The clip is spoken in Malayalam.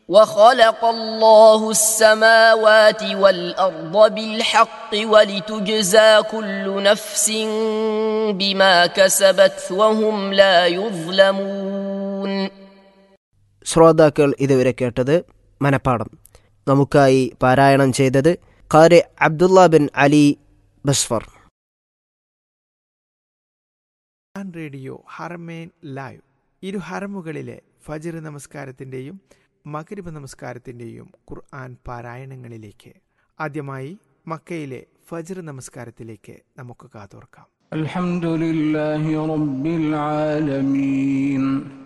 وخلق الله السماوات والارض بالحق ولتجزى كل نفس بما كسبت وهم لا يظلمون ശ്രോതാക്കൾ ഇതുവരെ കേട്ടത് മനപ്പാടം നമുക്കായി പാരായണം ചെയ്തത് ഖാരി Abdullah bin Ali Basfar Quran radio Haramain live ഇരു ഹറമുകളിലെ ഫജർ നമസ്കാരത്തിൻ്റെയും മകരിബ് നമസ്കാരത്തിൻ്റെയും ഖുർആൻ പാരായണങ്ങളിലേക്ക് ആദ്യമായി മക്കയിലെ ഫജർ നമസ്കാരത്തിലേക്ക് നമുക്ക് കാതോർക്കാം الحمد لله رب العالمين